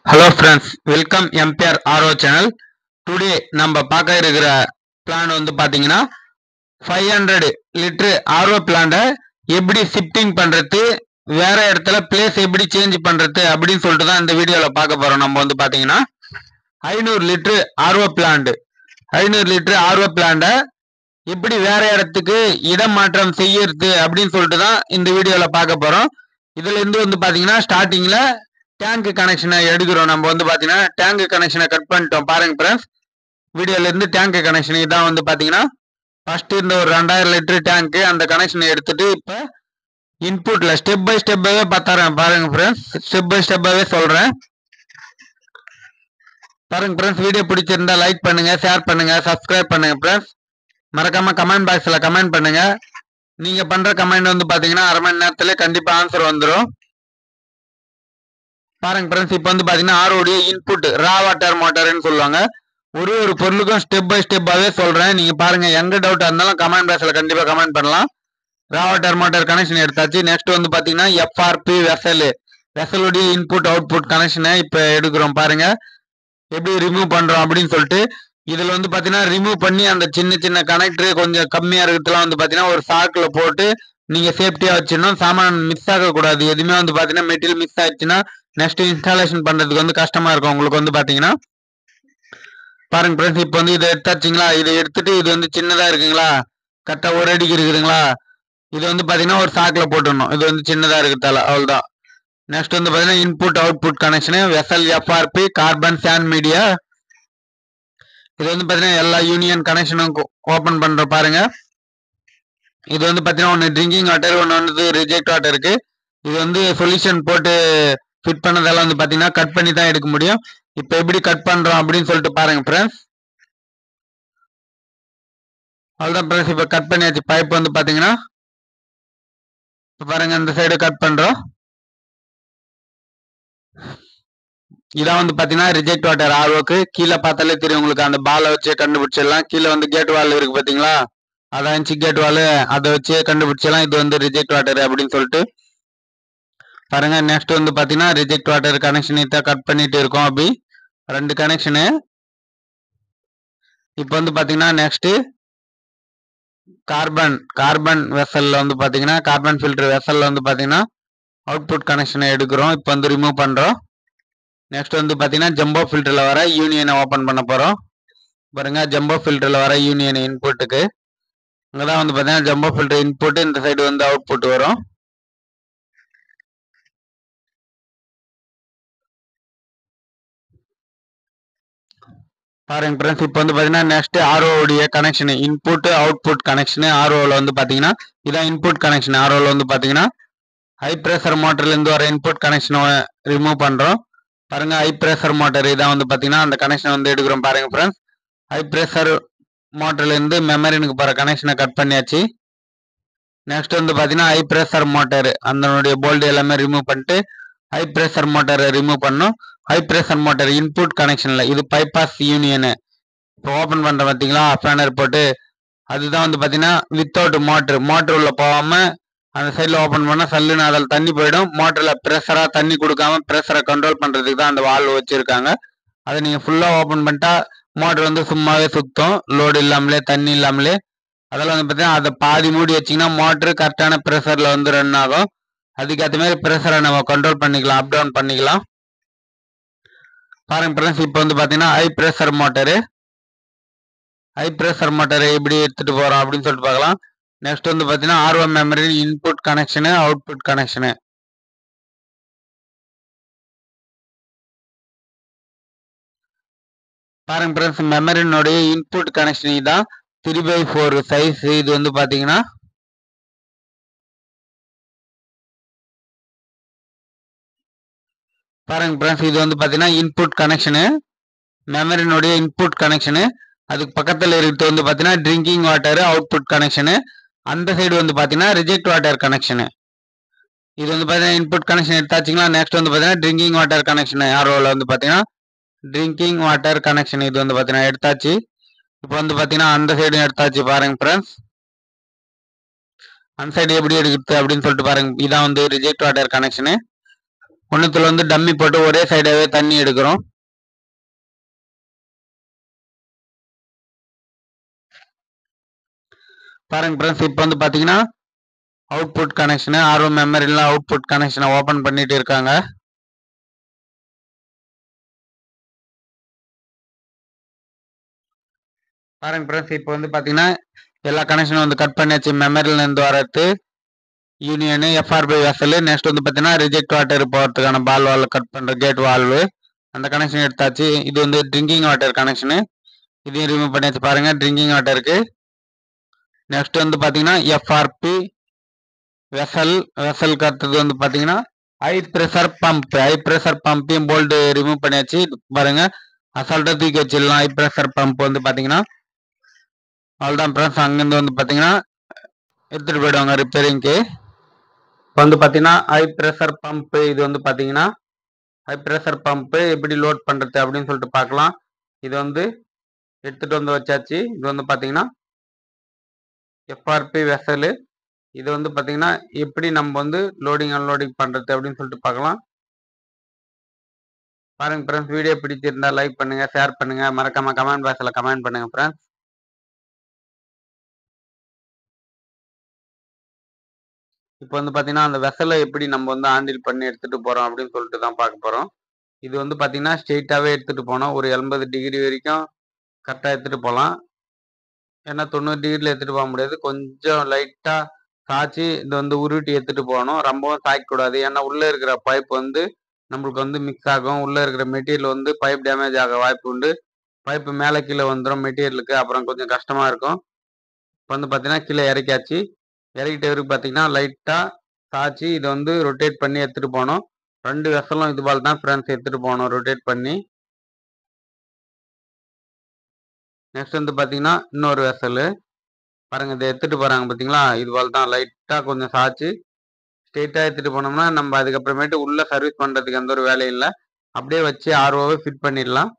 hello friends welcome MPR RO channel today நம்ம பார்க்க இருக்கிற பிளான் வந்து பார்த்தீங்கன்னா ஃபைவ் ஹண்ட்ரட் லிட்டரு ஆர்ஓ பிளான்ட்டை எப்படி ஷிஃப்டிங் பண்ணுறது வேற இடத்துல பிளேஸ் எப்படி சேஞ்ச் பண்ணுறது அப்படின்னு சொல்லிட்டு தான் இந்த வீடியோவில் பார்க்க போகிறோம் நம்ம வந்து பார்த்தீங்கன்னா ஐநூறு லிட்டரு ஆர்ஓ பிளான்ட் ஐநூறு லிட்டரு ஆர்ஓ பிளான்ட்டை எப்படி வேற இடத்துக்கு இடமாற்றம் செய்யறது அப்படின்னு சொல்லிட்டு தான் இந்த வீடியோவில் பார்க்க போகிறோம் இதுல இருந்து வந்து பார்த்தீங்கன்னா ஸ்டார்டிங்கில் டேங்க் கனெக்ஷனை எடுக்கிறோம் நம்ம வந்து பார்த்தீங்கன்னா டேங்க் கனெக்ஷனை கட் பண்ணிட்டோம் பாருங்க ஃப்ரெண்ட்ஸ் வீடியோல இருந்து டேங்க் கனெக்ஷன் இதான் வந்து பார்த்தீங்கன்னா ஃபர்ஸ்ட் இருந்த ஒரு ரெண்டாயிரம் லிட்டர் டேங்க் அந்த கனெக்ஷனை எடுத்துட்டு இப்போ இன்புட்ல ஸ்டெப் பை ஸ்டெப்பாவே பார்த்தாரேன் பாருங்க ஃப்ரெண்ட்ஸ் ஸ்டெப் பை ஸ்டெப்பாவே சொல்றேன் பாருங்க ஃப்ரெண்ட்ஸ் வீடியோ பிடிச்சிருந்தா லைக் பண்ணுங்க ஷேர் பண்ணுங்க சப்ஸ்கிரைப் பண்ணுங்க ஃப்ரெண்ட்ஸ் மறக்காம கமெண்ட் பாக்ஸ்ல கமெண்ட் பண்ணுங்க நீங்க பண்ற கமெண்ட் வந்து பாத்தீங்கன்னா அரை மணி நேரத்துல கண்டிப்பா ஆன்சர் வந்துடும் பாருங்க ஃப்ரெண்ட்ஸ் இப்போ வந்து பாத்தீங்கன்னா ஆரோடைய இன்புட் ரா வாட்டர் மோட்டர்னு சொல்லுவாங்க ஒரு ஒரு பொருளுக்கும் ஸ்டெப் பை ஸ்டெப்பாவே சொல்றேன் நீங்க பாருங்க எங்க டவுட்டா இருந்தாலும் கமெண்ட் பாக்ஸ்ல கண்டிப்பா கமெண்ட் பண்ணலாம் ரா வாட்டர் மோட்டர் கனெக்ஷன் எடுத்தாச்சு நெக்ஸ்ட் வந்து பாத்தீங்கன்னா எஃப்ஆர்பி வெசல் வெசலுடைய இன்புட் அவுட்புட் கனெக்ஷனை இப்போ எடுக்கிறோம் பாருங்க எப்படி ரிமூவ் பண்றோம் அப்படின்னு சொல்லிட்டு இதுல வந்து பாத்தீங்கன்னா ரிமூவ் பண்ணி அந்த சின்ன சின்ன கனெக்டர் கொஞ்சம் கம்மியா இருக்கிறதுலாம் வந்து பாத்தீங்கன்னா ஒரு சாக்குல போட்டு நீங்க சேஃப்டியா வச்சிடணும் சாமான் மிஸ் ஆக கூடாது எதுவுமே வந்து பாத்தீங்கன்னா மெட்டீரியல் மிஸ் ஆயிடுச்சுன்னா நெக்ஸ்ட் இன்ஸ்டாலேஷன் பண்றதுக்கு வந்து கஷ்டமா இருக்கும் உங்களுக்கு வந்து பாத்தீங்கன்னா பாருங்க ஃப்ரெண்ட்ஸ் இப்போ வந்து இதை எடுத்தாச்சுங்களா இதை எடுத்துட்டு இது வந்து சின்னதா இருக்குங்களா கரெக்டா ஒரு அடிக்கு இருக்குதுங்களா இது வந்து பாத்தீங்கன்னா ஒரு சாக்குல போட்டுடணும் இது வந்து சின்னதா இருக்கிறதால அவ்வளவுதான் நெக்ஸ்ட் வந்து பாத்தீங்கன்னா input output connection vessel FRP carbon sand media இது வந்து பாத்தீங்கன்னா எல்லா யூனியன் கனெக்ஷனும் ஓபன் பண்ற பாருங்க இது வந்து பாத்தீங்கன்னா ஒன்னு ட்ரிங்கிங் வாட்டர் ஒன்னு வந்து ரிஜெக்ட் வாட்டர் இருக்கு இது வந்து சொல்யூஷன் போட்டு ஃபிட் பண்ணதெல்லாம் வந்து பாத்தீங்கன்னா கட் பண்ணி தான் எடுக்க முடியும் இப்போ எப்படி கட் பண்றோம் அப்படின்னு சொல்லிட்டு பாருங்க ஃப்ரெண்ட்ஸ் அவ்வளோதான் ஃப்ரெண்ட்ஸ் இப்போ கட் பண்ணியாச்சு பைப் வந்து பாத்தீங்கன்னா இப்போ பாருங்க இந்த சைடு கட் பண்றோம் இதான் வந்து பாத்தீங்கன்னா ரிஜெக்ட் வாட்டர் ஆர்வோக்கு கீழே பார்த்தாலே தெரியும் உங்களுக்கு அந்த பாலை வச்சே கண்டுபிடிச்சிடலாம் கீழே வந்து கேட் வால் இருக்கு பாத்தீங்களா அதான் கேட் வால் அதை வச்சே கண்டுபிடிச்சிடலாம் இது வந்து ரிஜெக்ட் வாட்டர் அப்படின்னு சொல்லிட்டு பாருங்க நெக்ஸ்ட் வந்து பாத்தீங்கன்னா ரிஜெக்ட் வாட்டர் கனெக்ஷன் தான் கட் பண்ணிட்டு இருக்கோம் அப்படி ரெண்டு கனெக்ஷனு இப்போ வந்து பாத்தீங்கன்னா நெக்ஸ்ட் கார்பன் கார்பன் வெசல்ல வந்து பாத்தீங்கன்னா கார்பன் ஃபில்டர் வெசல்ல வந்து பாத்தீங்கன்னா அவுட்புட் கனெக்ஷனை எடுக்கிறோம் இப்போ வந்து ரிமூவ் பண்றோம் நெக்ஸ்ட் வந்து பாத்தீங்கன்னா ஜம்போ ஃபில்டர்ல வர யூனியனை ஓபன் பண்ண போறோம் பாருங்க ஜம்போ ஃபில்டர்ல வர யூனியன் இன்புட்டுக்கு அங்கதான் வந்து பாத்தீங்கன்னா ஜம்போ ஃபில்டர் இன்புட் இந்த சைடு வந்து அவுட்புட் வரும் பாருங்க ஃப்ரெண்ட்ஸ் இப்போ வந்து பார்த்தீங்கன்னா நெக்ஸ்ட் ஆர்ஓடைய கனெக்ஷன் இன்புட் அவுட்புட் கனெக்ஷன் ஆர்ஓவில் வந்து பார்த்தீங்கன்னா இதான் இன்புட் கனெக்ஷன் ஆர்ஓவில் வந்து பார்த்தீங்கன்னா ஹை ப்ரெஷர் மோட்டர்லேருந்து வர இன்புட் கனெக்ஷனை ரிமூவ் பண்ணுறோம் பாருங்க ஹை ப்ரெஷர் மோட்டர் இதான் வந்து பார்த்தீங்கன்னா அந்த கனெக்ஷன் வந்து எடுக்கிறோம் பாருங்க ஃப்ரெண்ட்ஸ் ஹை ப்ரெஷர் மோட்டர்லேருந்து மெமரினுக்கு போகிற கனெக்ஷனை கட் பண்ணியாச்சு நெக்ஸ்ட் வந்து பார்த்தீங்கன்னா ஹை ப்ரெஷர் மோட்டர் அதனுடைய போல்டு எல்லாமே ரிமூவ் பண்ணிட்டு ஹை ப்ரெஷர் மோட்டரை ரிமூவ் பண்ணும் ஹை ப்ரெஷர் மோட்டர் இன்புட் கனெக்ஷன்ல இது பைபாஸ் யூனியனு இப்போ ஓப்பன் பண்ற பார்த்தீங்களா ஃபேனர் போட்டு அதுதான் வந்து பார்த்தீங்கன்னா வித்தவுட் மோட்ரு மோட்ரு உள்ள போகாம அந்த சைடில் ஓப்பன் பண்ணால் சல்லுன்னு அதில் தண்ணி போயிடும் மோட்டரில் ப்ரெஷராக தண்ணி கொடுக்காம ப்ரெஷரை கண்ட்ரோல் பண்ணுறதுக்கு தான் அந்த வால்வ் வச்சுருக்காங்க அதை நீங்கள் ஃபுல்லாக ஓப்பன் பண்ணிட்டா மோட்டர் வந்து சும்மாவே சுத்தம் லோடு இல்லாமலே தண்ணி இல்லாமலே அதெல்லாம் வந்து பார்த்தீங்கன்னா அதை பாதி மூடி வச்சிங்கன்னா மோட்ரு கரெக்டான ப்ரெஷரில் வந்து ரன் ஆகும் அதுக்கேற்ற மாதிரி ப்ரெஷரை நம்ம கண்ட்ரோல் பண்ணிக்கலாம் அப் டவுன் பண்ணிக்கலாம் பாருங்க ஃப்ரெண்ட்ஸ் இப்போ வந்து பார்த்தீங்கன்னா high pressure motor high pressure மோட்டரை எப்படி எடுத்துட்டு போகிறோம் அப்படின்னு சொல்லிட்டு பார்க்கலாம் நெக்ஸ்ட் வந்து பார்த்தீங்கன்னா ஆர்வம் memory input connection output connection பாருங்க ஃப்ரெண்ட்ஸ் மெமரினுடைய இன்புட் கனெக்ஷன் இதுதான் த்ரீ பை ஃபோர் சைஸ் இது வந்து பார்த்தீங்கன்னா பாருங்க ஃப்ரெண்ட்ஸ் இது வந்து பார்த்தீங்கன்னா இன்புட் கனெக்ஷனு மெமரினுடைய இன்புட் கனெக்ஷனு அதுக்கு பக்கத்தில் இருக்கிறது வந்து பார்த்தீங்கன்னா ட்ரிங்கிங் வாட்டர் அவுட்புட் கனெக்ஷனு அந்த சைடு வந்து பார்த்தீங்கன்னா ரிஜெக்ட் வாட்டர் கனெக்ஷனு இது வந்து பார்த்தீங்கன்னா இன்புட் கனெக்ஷன் எடுத்தாச்சுங்களா நெக்ஸ்ட் வந்து பார்த்தீங்கன்னா ட்ரிங்கிங் வாட்டர் கனெக்ஷன் ஆர்ஓவில் வந்து பார்த்தீங்கன்னா ட்ரிங்கிங் வாட்டர் கனெக்ஷன் இது வந்து பார்த்தீங்கன்னா எடுத்தாச்சு இப்போ வந்து பார்த்தீங்கன்னா அந்த சைடும் எடுத்தாச்சு பாருங்க ஃப்ரெண்ட்ஸ் அந்த சைடு எப்படி எடுக்குது அப்படின்னு சொல்லிட்டு பாருங்க இதான் வந்து ரிஜெக்ட் வாட்டர் கனெக்ஷனு ஒன்றுத்துல வந்து டம்மி போட்டு ஒரே சைடாகவே தண்ணி எடுக்கிறோம் பாருங்க ஃப்ரெண்ட்ஸ் இப்போ வந்து பார்த்தீங்கன்னா அவுட்புட் கனெக்ஷனு ஆர்வம் மெமரியில் அவுட்புட் கனெக்ஷனை ஓப்பன் பண்ணிட்டு இருக்காங்க பாருங்க ஃப்ரெண்ட்ஸ் இப்போ வந்து பார்த்தீங்கன்னா எல்லா கனெக்ஷனும் வந்து கட் பண்ணியாச்சு மெமரியில் இருந்து வரது யூனியனு எஃப்ஆர்பி வெசல் நெக்ஸ்ட் வந்து பார்த்தீங்கன்னா ரிஜெக்ட் வாட்டர் போகிறதுக்கான பால் வால் கட் பண்ணுற கேட் வால்வு அந்த கனெக்ஷன் எடுத்தாச்சு இது வந்து ட்ரிங்கிங் வாட்டர் கனெக்ஷனு இதையும் ரிமூவ் பண்ணியாச்சு பாருங்க ட்ரிங்கிங் வாட்டருக்கு நெக்ஸ்ட் வந்து பார்த்தீங்கன்னா எஃப்ஆர்பி வெசல் வெசலுக்கு அடுத்தது வந்து பார்த்தீங்கன்னா high pressure pump high pressure பம்பையும் போல்டு ரிமூவ் பண்ணியாச்சு பாருங்க அசால்ட்டாக தூக்கி வச்சிடலாம் ஹை ப்ரெஷர் பம்ப் வந்து பார்த்தீங்கன்னா அவ்வளோதான் ஃப்ரெண்ட்ஸ் அங்கேருந்து வந்து பார்த்தீங்கன்னா எடுத்துகிட்டு போயிடுவாங்க ரிப்பேரிங்க்கு இப்போ வந்து பார்த்தீங்கன்னா ஹை ப்ரெஷர் பம்ப்பு இது வந்து பார்த்தீங்கன்னா ஹை ப்ரெஷர் பம்ப்பு எப்படி லோட் பண்ணுறது அப்படின்னு சொல்லிட்டு பார்க்கலாம் இது வந்து எடுத்துகிட்டு வந்து வச்சாச்சு இது வந்து பார்த்தீங்கன்னா எஃப்ஆர்பி வெசலு இது வந்து பார்த்தீங்கன்னா எப்படி நம்ம வந்து லோடிங் அன்லோடிங் பண்ணுறது அப்படின்னு சொல்லிட்டு பார்க்கலாம் பாருங்க ஃப்ரெண்ட்ஸ் வீடியோ பிடிச்சிருந்தா லைக் பண்ணுங்க ஷேர் பண்ணுங்க மறக்காம கமெண்ட் பாக்ஸில் கமெண்ட் பண்ணுங்க ஃப்ரெண்ட்ஸ் இப்போ வந்து பார்த்தீங்கன்னா அந்த வெசலை எப்படி நம்ம வந்து ஹேண்டில் பண்ணி எடுத்துகிட்டு போகிறோம் அப்படின்னு சொல்லிட்டு தான் பார்க்க போகிறோம் இது வந்து பார்த்தீங்கன்னா ஸ்ட்ரெயிட்டாகவே எடுத்துகிட்டு போனோம் ஒரு எண்பது டிகிரி வரைக்கும் கரெக்டாக எடுத்துகிட்டு போகலாம் ஏன்னா தொண்ணூறு டிகிரியில் எடுத்துகிட்டு போக முடியாது கொஞ்சம் லைட்டாக சாய்ச்சி இது வந்து உருட்டி எடுத்துகிட்டு போகணும் ரொம்பவும் சாய்க்கக்கூடாது ஏன்னா உள்ளே இருக்கிற பைப் வந்து நம்மளுக்கு வந்து மிக்ஸ் ஆகும் உள்ளே இருக்கிற மெட்டீரியல் வந்து பைப் டேமேஜ் ஆக வாய்ப்பு உண்டு பைப்பு மேலே கீழே வந்துடும் மெட்டீரியலுக்கு அப்புறம் கொஞ்சம் கஷ்டமாக இருக்கும் இப்போ வந்து பார்த்தீங்கன்னா கீழே இறக்கியாச்சு இறக்கிட்ட வரைக்கும் பார்த்தீங்கன்னா லைட்டாக சாய்ச்சி இதை வந்து ரொட்டேட் பண்ணி எடுத்துகிட்டு போகணும் ரெண்டு வெசலும் இது போல் தான் ஃப்ரெண்ட்ஸ் எடுத்துகிட்டு போகணும் ரொட்டேட் பண்ணி நெக்ஸ்ட் வந்து பார்த்தீங்கன்னா இன்னொரு வெசலு பாருங்க இதை எடுத்துகிட்டு போகிறாங்க பார்த்தீங்களா இது போல் தான் லைட்டாக கொஞ்சம் சாய்ச்சி ஸ்ட்ரெயிட்டாக எடுத்துகிட்டு போனோம்னா நம்ம அதுக்கப்புறமேட்டு உள்ளே சர்வீஸ் பண்ணுறதுக்கு எந்த ஒரு வேலையும் இல்லை அப்படியே வச்சு ஆர்ஓவை ஃபிட் பண்ணிடலாம்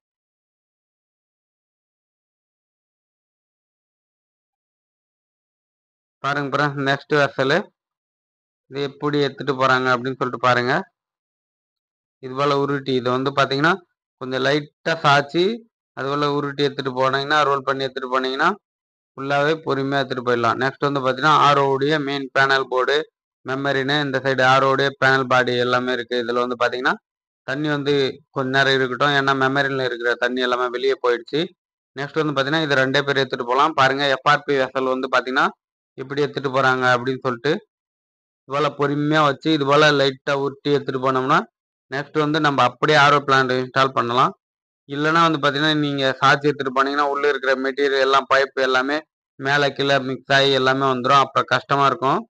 பாருங்க ஃப்ரெண்ட்ஸ் நெக்ஸ்ட் வெசலு இது எப்படி எடுத்துகிட்டு போகிறாங்க அப்படின்னு சொல்லிட்டு பாருங்க இது போல் உருட்டி இதை வந்து பார்த்தீங்கன்னா கொஞ்சம் லைட்டாக சாய்ச்சி அது போல் உருட்டி எடுத்துகிட்டு போனீங்கன்னா ரோல் பண்ணி எடுத்துகிட்டு போனீங்கன்னா ஃபுல்லாகவே பொறுமையாக எடுத்துகிட்டு போயிடலாம் நெக்ஸ்ட் வந்து பார்த்தீங்கன்னா ஆரோவுடைய மெயின் பேனல் போர்டு மெமரின்னு இந்த சைடு ஆரோடைய பேனல் பாடி எல்லாமே இருக்குது இதில் வந்து பார்த்தீங்கன்னா தண்ணி வந்து கொஞ்ச நேரம் இருக்கட்டும் ஏன்னா மெமரியில் இருக்கிற தண்ணி எல்லாமே வெளியே போயிடுச்சு நெக்ஸ்ட் வந்து பார்த்தீங்கன்னா இது ரெண்டே பேர் எடுத்துகிட்டு போகலாம் பாருங்கள் எஃப்ஆர்பி வெசல் வந்து பார்த்தீங்கன்னா எப்படி எடுத்துகிட்டு போகிறாங்க அப்படின்னு சொல்லிட்டு இது போல் பொறுமையாக வச்சு இது போல் லைட்டாக உருட்டி எடுத்துகிட்டு போனோம்னா நெக்ஸ்ட் வந்து நம்ம அப்படியே ஆரோ பிளான்ட் இன்ஸ்டால் பண்ணலாம் இல்லைன்னா வந்து பார்த்தீங்கன்னா நீங்கள் சாட்சி எடுத்துகிட்டு போனீங்கன்னா உள்ளே இருக்கிற மெட்டீரியல் எல்லாம் பைப் எல்லாமே மேலே கீழே மிக்ஸ் ஆகி எல்லாமே வந்துடும் அப்புறம் கஷ்டமாக இருக்கும்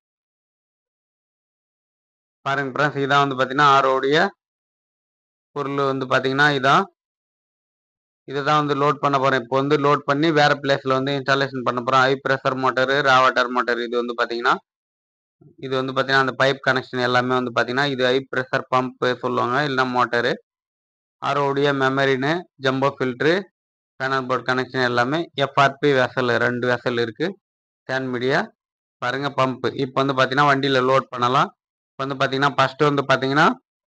பாருங்க ஃப்ரெண்ட்ஸ் இதான் வந்து பார்த்தீங்கன்னா ஆரோடைய பொருள் வந்து பார்த்தீங்கன்னா இதான் இதை தான் வந்து லோட் பண்ண போகிறேன் இப்போ வந்து லோட் பண்ணி வேறு பிளேஸில் வந்து இன்ஸ்டாலேஷன் பண்ண போகிறோம் high pressure motor raw water motor இது வந்து பார்த்தீங்கன்னா இது வந்து பார்த்தீங்கன்னா அந்த பைப் கனெக்ஷன் எல்லாமே வந்து பார்த்தீங்கன்னா இது ஹை ப்ரெஷர் பம்ப்பு சொல்லுவாங்க இல்லைன்னா மோட்டரு ஆரோடைய மெமரின்னு jumbo filter panel board connection எல்லாமே எஃப்ஆர்பி வெசல் ரெண்டு வெசல் இருக்குது சேன் மீடியா பாருங்கள் பம்ப்பு இப்போ வந்து பார்த்தீங்கன்னா வண்டியில் லோட் பண்ணலாம் இப்போ வந்து பார்த்தீங்கன்னா ஃபஸ்ட்டு வந்து பார்த்தீங்கன்னா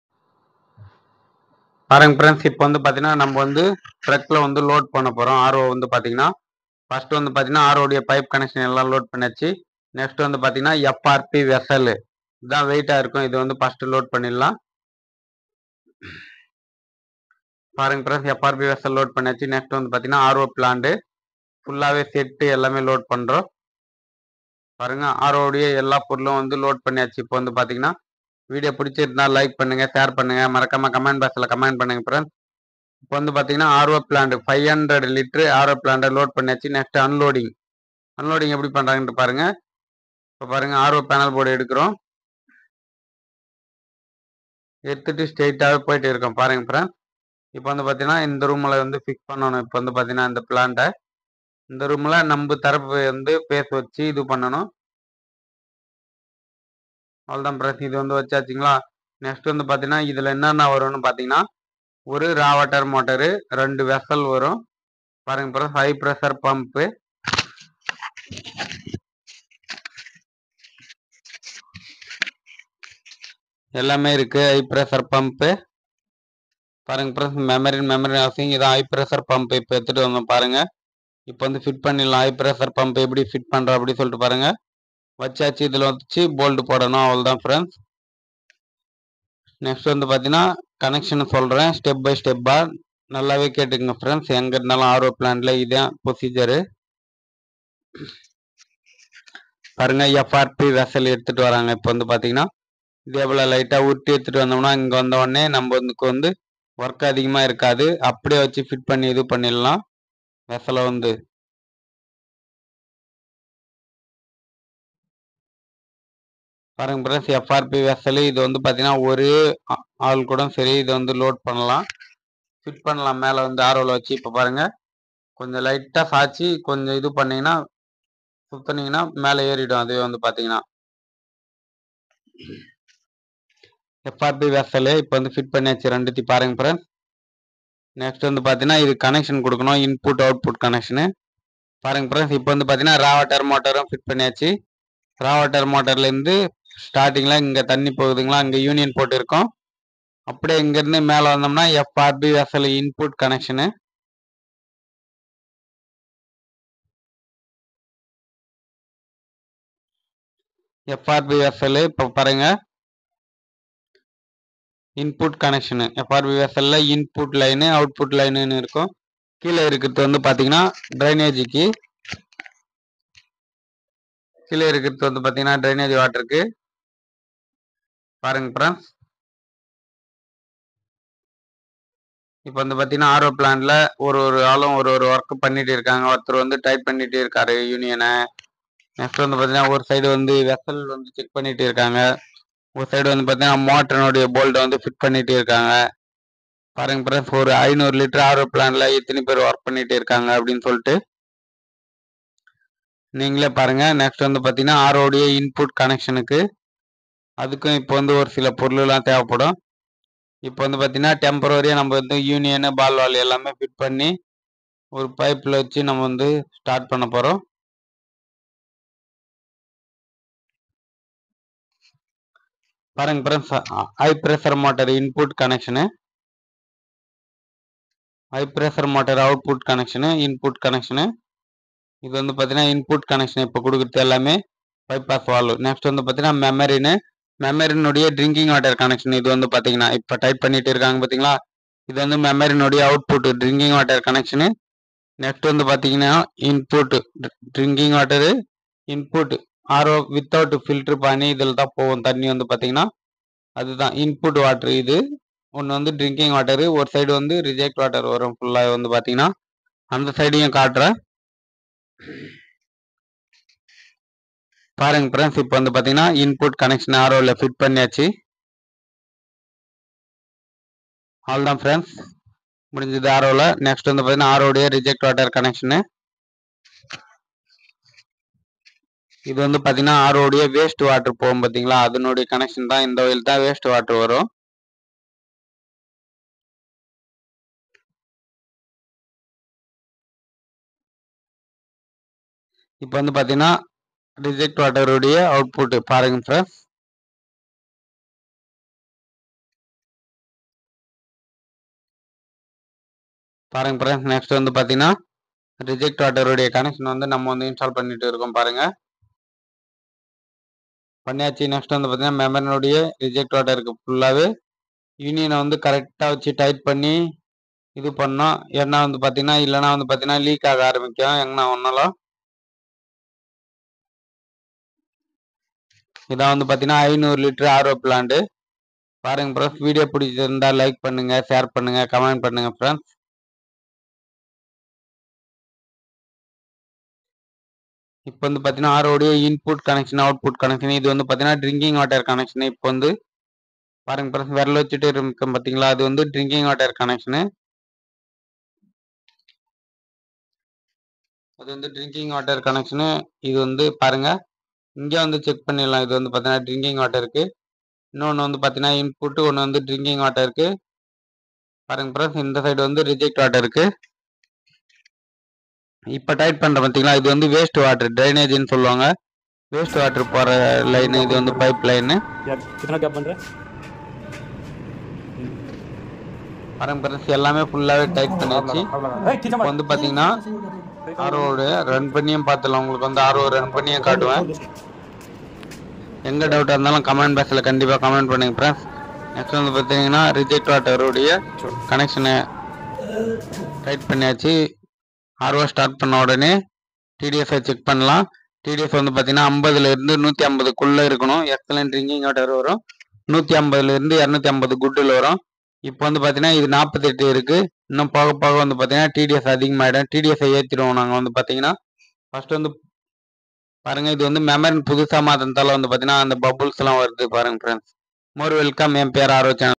பாருங்க ஃப்ரெண்ட்ஸ் இப்போ வந்து பார்த்தீங்கன்னா நம்ம வந்து ட்ரக்கில் வந்து லோட் பண்ண போகிறோம் ஆர்ஓ வந்து பார்த்தீங்கன்னா ஃபஸ்ட்டு வந்து பார்த்தீங்கன்னா ஆர்ஓடைய பைப் கனெக்ஷன் எல்லாம் லோட் பண்ணியாச்சு நெக்ஸ்ட் வந்து பார்த்தீங்கன்னா எஃப்ஆர்பி வெசல் இதுதான் வெயிட்டாக இருக்கும் இது வந்து ஃபஸ்ட்டு லோட் பண்ணிடலாம் பாருங்க ஃப்ரெண்ட்ஸ் எஃப்ஆர்பி வெசல் லோட் பண்ணியாச்சு நெக்ஸ்ட் வந்து பார்த்தீங்கன்னா ஆர்ஓ பிளான்ட்டு ஃபுல்லாகவே செட்டு எல்லாமே லோட் பண்ணுறோம் பாருங்க ஆர்ஓடைய எல்லா பொருளும் வந்து லோட் பண்ணியாச்சு இப்போ வந்து பார்த்தீங்கன்னா வீடியோ பிடிச்சிருந்தா லைக் பண்ணுங்க ஷேர் பண்ணுங்க மறக்காம கமெண்ட் பாக்ஸில் கமெண்ட் பண்ணுங்க ஃப்ரெண்ட்ஸ் இப்போ வந்து பார்த்தீங்கன்னா RO plant five hundred litre RO பிளான்ட்டை லோட் பண்ணியாச்சு நெக்ஸ்ட் அன்லோடிங் அன்லோடிங் எப்படி பண்ணுறாங்கன்ட்டு பாருங்க இப்போ பாருங்க ஆர்ஓ பேனல் போர்டு எடுக்கிறோம் எடுத்துட்டு ஸ்ட்ரெயிட்டாகவே போயிட்டு இருக்கோம் பாருங்க ஃப்ரெண்ட்ஸ் இப்போ வந்து பார்த்தீங்கன்னா இந்த ரூமில் வந்து ஃபிக்ஸ் பண்ணணும் இப்போ வந்து பார்த்தீங்கன்னா இந்த பிளான்ட்டை இந்த ரூமில் நம்ம தரப்பு வந்து பேஸ் வச்சு இது பண்ணணும் அவ்வளோதான் பிரஸ் இது வந்து வச்சாச்சுங்களா நெக்ஸ்ட் வந்து பார்த்தீங்கன்னா இதில் என்னென்ன வரும்னு பார்த்தீங்கன்னா ஒரு ரா வாட்டர் மோட்டரு ரெண்டு வெசல் வரும் பாருங்க பிரஸ் ஹை ப்ரெஷர் பம்பு எல்லாமே இருக்கு ஹை ப்ரெஷர் பம்பு பாருங்க ப்ரெஸ் மெமரி மெமரி ஹவுசிங் இதான் ஹை ப்ரெஷர் பம்ப் இப்போ எடுத்துட்டு வந்தோம் பாருங்க இப்போ வந்து ஃபிட் பண்ணிடலாம் ஹை ப்ரெஷர் பம்ப் எப்படி ஃபிட் பண்ணுறோம் அப்படி சொல்லிட்டு பாருங்க வச்சாச்சு இதில் வச்சு போல்ட் போடணும் அவ்வளோதான் ஃப்ரெண்ட்ஸ் நெக்ஸ்ட் வந்து பார்த்தீங்கன்னா கனெக்ஷன் சொல்கிறேன் ஸ்டெப் பை ஸ்டெப்பாக நல்லாவே கேட்டுக்கங்க ஃப்ரெண்ட்ஸ் எங்கே இருந்தாலும் ஆர்ஓ பிளான்ல இதான் ப்ரொசீஜரு பாருங்க எஃப்ஆர்பி வெசல் எடுத்துட்டு வராங்க இப்போ வந்து பார்த்தீங்கன்னா இதே போல் லைட்டாக உருட்டி எடுத்துட்டு வந்தோம்னா இங்கே வந்த உடனே நம்ம வந்து வந்து ஒர்க் அதிகமாக இருக்காது அப்படியே வச்சு ஃபிட் பண்ணி இது பண்ணிடலாம் வெசலை வந்து பாருங்க பிரஸ் எஃப்ஆர்பி வெசல் இது வந்து பார்த்தீங்கன்னா ஒரே ஆ- ஆள் கூட சரி இதை வந்து லோட் பண்ணலாம் ஃபிட் பண்ணலாம் மேலே வந்து ஆரோவில் வச்சு இப்போ பாருங்க கொஞ்சம் லைட்டாக சாய்ச்சி கொஞ்சம் இது பண்ணீங்கன்னா சுத்துனீங்கன்னா மேலே ஏறிடும் அதுவே வந்து பார்த்தீங்கன்னா எஃப்ஆர்பி வெசல் இப்போ வந்து ஃபிட் பண்ணியாச்சு ரெண்டுத்தையும் பாருங்க ஃப்ரெண்ட்ஸ் நெக்ஸ்ட் வந்து பார்த்தீங்கன்னா இது கனெக்ஷன் கொடுக்கணும் இன்புட் அவுட்புட் கனெக்ஷனு பாருங்க ஃப்ரெண்ட்ஸ் இப்போ வந்து பார்த்தீங்கன்னா ரா வாட்டர் மோட்டரும் ஃபிட் பண்ணியாச்சு ரா வாட்டர் மோட்டர்லேருந்து ஸ்டார்டிங்கில் இங்கே தண்ணி போகுதுங்களா அங்கே யூனியன் போட்டு இருக்கோம் அப்படியே இங்கேருந்து மேலே வந்தோம்னா FRP vessel input connection FRP vessel இப்போ பாருங்க இன்புட் கனெக்ஷனு எஃப்ஆர்பி வெசல்ல இன்புட் லைனு அவுட்புட் லைனுன்னு இருக்கும் கீழே இருக்கிறது வந்து பார்த்தீங்கன்னா ட்ரைனேஜுக்கு கீழே இருக்கிறது வந்து பார்த்தீங்கன்னா ட்ரைனேஜ் வாட்டருக்கு பாருங்க ஃப்ரெண்ட்ஸ் இப்போ வந்து பார்த்தீங்கன்னா ஆர்ஓ பிளான்ல ஒரு ஒரு ஆளும் ஒரு ஒரு ஒர்க் பண்ணிட்டு இருக்காங்க ஒருத்தர் வந்து டைட் பண்ணிட்டு இருக்காரு யூனியனை நெக்ஸ்ட் வந்து பார்த்தீங்கன்னா ஒரு சைடு வந்து வெசல் வந்து செக் பண்ணிட்டு இருக்காங்க ஒரு சைடு வந்து பார்த்தீங்கன்னா மோட்டரினுடைய போல்ட்டை வந்து ஃபிட் பண்ணிட்டு இருக்காங்க பாருங்க ஃப்ரெண்ட்ஸ் ஒரு ஐநூறு லிட்டர் ஆர்ஓ பிளான்ல எத்தனை பேர் ஒர்க் பண்ணிட்டு இருக்காங்க அப்படின்னு சொல்லிட்டு நீங்களே பாருங்க நெக்ஸ்ட் வந்து பார்த்தீங்கன்னா ஆரோடைய இன்புட் கனெக்ஷனுக்கு அதுக்கும் இப்போ வந்து ஒரு சில பொருள்லாம் தேவைப்படும் இப்போ வந்து பார்த்தீங்கன்னா டெம்பரரியாக நம்ம வந்து யூனியனு பால் வால் எல்லாமே ஃபிட் பண்ணி ஒரு பைப்பில் வச்சு நம்ம வந்து ஸ்டார்ட் பண்ண போகிறோம் பாருங்க friends high pressure motor input connection high pressure motor output connection input connection இது வந்து பார்த்தீங்கன்னா இன்புட் கனெக்ஷன் இப்போ கொடுக்குறது எல்லாமே பைபாஸ் வால்வ் நெக்ஸ்ட் வந்து பார்த்தீங்கன்னா மெமரின்னு மெமரினுடைய ட்ரிங்கிங் வாட்டர் கனெக்ஷன் இது வந்து பார்த்தீங்கன்னா இப்போ டைப் பண்ணிட்டு இருக்காங்க பார்த்தீங்களா இது வந்து மெமரினுடைய output drinking water connection next வந்து பார்த்தீங்கன்னா input drinking water input RO without filter பண்ணி இதில் தான் போகும் தண்ணி வந்து பார்த்தீங்கன்னா அதுதான் இன்புட் வாட்டர் இது ஒன்று வந்து ட்ரிங்கிங் வாட்டரு ஒரு சைடு வந்து ரிஜெக்ட் வாட்டர் வரும் ஃபுல்லாக வந்து பார்த்தீங்கன்னா அந்த சைடையும் காட்டுறேன் பாருங்க ஃப்ரெண்ட்ஸ் இப்போ வந்து பார்த்தீங்கன்னா இன்புட் கனெக்ஷன் ஆரோவில் ஃபிட் பண்ணியாச்சு அவ்வளோதான் ஃப்ரெண்ட்ஸ் முடிஞ்சது ஆரோவில் நெக்ஸ்ட் வந்து பார்த்தீங்கன்னா ஆரோடைய ரிஜெக்ட் வாட்டர் கனெக்ஷனு இது வந்து பார்த்தீங்கன்னா ஆரோடைய வேஸ்ட் வாட்டர் போகும் பார்த்தீங்களா அதனுடைய கனெக்ஷன் தான் இந்த வயல் தான் வேஸ்ட் வாட்டர் வரும் இப்போ வந்து பார்த்தீங்கன்னா ரிஜெக்ட் வாட்டருடைய அவுட்புட் பாருங்க ஃப்ரெண்ட்ஸ் பாருங்க ஃப்ரெண்ட்ஸ் நெக்ஸ்ட் வந்து பார்த்தீங்கன்னா ரிஜெக்ட் வாட்டருடைய கனெக்ஷன் வந்து நம்ம வந்து இன்ஸ்டால் பண்ணிட்டு இருக்கோம் பாருங்க பண்ணியாச்சு நெக்ஸ்ட் வந்து பார்த்தீங்கன்னா மெமரினுடைய ரிஜெக்ட் வாட்டருக்கு ஃபுல்லாகவே யூனியனை வந்து கரெக்டாக வச்சு டைட் பண்ணி இது பண்ணோம் ஏன்னா வந்து பார்த்தீங்கன்னா இல்லைன்னா வந்து பார்த்தீங்கன்னா லீக் ஆக ஆரம்பிக்கும் எங்கன்னா ஒன்றாலும் இதான் வந்து பார்த்தீங்கன்னா ஐநூறு லிட்டர் ஆர்ஓ பிளான்ட்டு பாருங்க ஃப்ரெண்ட்ஸ் வீடியோ பிடிச்சிருந்தா லைக் பண்ணுங்க ஷேர் பண்ணுங்க கமெண்ட் பண்ணுங்க ஃப்ரெண்ட்ஸ் இப்போ வந்து பார்த்தீங்கன்னா ஆரோடைய இன்புட் கனெக்ஷன் அவுட்புட் கனெக்ஷன் இது வந்து பார்த்தீங்கன்னா ட்ரிங்கிங் வாட்டர் கனெக்ஷன் இப்போ வந்து பாருங்க ஃப்ரெண்ட்ஸ் விரல் வச்சுட்டு இருக்கோம் பார்த்தீங்களா அது வந்து ட்ரிங்கிங் வாட்டர் கனெக்ஷனு அது வந்து ட்ரிங்கிங் வாட்டர் கனெக்ஷனு இது வந்து பாருங்க இங்கே வந்து செக் பண்ணிடலாம் இது வந்து பார்த்தீங்கன்னா ட்ரிங்கிங் வாட்டருக்கு இன்னொன்று வந்து பார்த்தீங்கன்னா இன்புட்டு ஒன்று வந்து ட்ரிங்கிங் வாட்டருக்கு பாருங்க ஃப்ரெண்ட்ஸ் இந்த சைடு வந்து ரிஜெக்ட் வாட்டருக்கு இப்போ டைட் பண்ணுற பார்த்தீங்களா இது வந்து வேஸ்ட் வாட்டர் ட்ரைனேஜ்னு சொல்லுவாங்க வேஸ்ட் வாட்டர் போகிற லைன் இது வந்து பைப் லைனு यार कितना क्या बन रहा है பாருங்க ஃப்ரெண்ட்ஸ் எல்லாமே ஃபுல்லாகவே டைட் பண்ணியாச்சு இப்போ வந்து பார்த்தீங்கன்னா ஆர்ஓடு ரன் பண்ணியும் பார்த்துலாம் உங்களுக்கு வந்து ஆர்ஓ ரன் பண்ணியும் காட்டுவேன் எங்கே டவுட்டாக இருந்தாலும் கமெண்ட் பாக்ஸில் கண்டிப்பாக கமெண்ட் பண்ணுங்க ஃப்ரெண்ட்ஸ் நெக்ஸ்ட் வந்து பார்த்தீங்கன்னா ரிஜெக்ட் வாட்டருடைய கனெக்ஷனை டைட் பண்ணியாச்சு ஆர்ஓ ஸ்டார்ட் பண்ண உடனே டிடிஎஃப்ஐ செக் பண்ணலாம் டிடிஎஃப் வந்து பார்த்தீங்கன்னா ஐம்பதுலேருந்து நூற்றி ஐம்பதுக்குள்ளே இருக்கணும் எக்ஸலண்ட் ரிங்கிங் வாட்டர் வரும் நூற்றி ஐம்பதுலேருந்து இரநூத்தி ஐம்பது குட்டில் வரும் இப்போ வந்து பார்த்தீங்கன்னா இது நாற்பத்தெட்டு இருக்குது இன்னும் போக போக வந்து பார்த்தீங்கன்னா டிடிஎஸ் அதிகமாகிடும் டிடிஎஸ்ஐ ஏற்றிடுவோம் நாங்கள் வந்து பார்த்தீங்கன்னா ஃபர்ஸ்ட் வந்து பாருங்க இது வந்து மெமரின் புதுசாக மாத்தினதால வந்து பார்த்தீங்கன்னா அந்த பபுள்ஸ் எல்லாம் வருது பாருங்க ஃப்ரெண்ட்ஸ் மோர் வெல்கம் என் பேர் ஆரோ சேனல்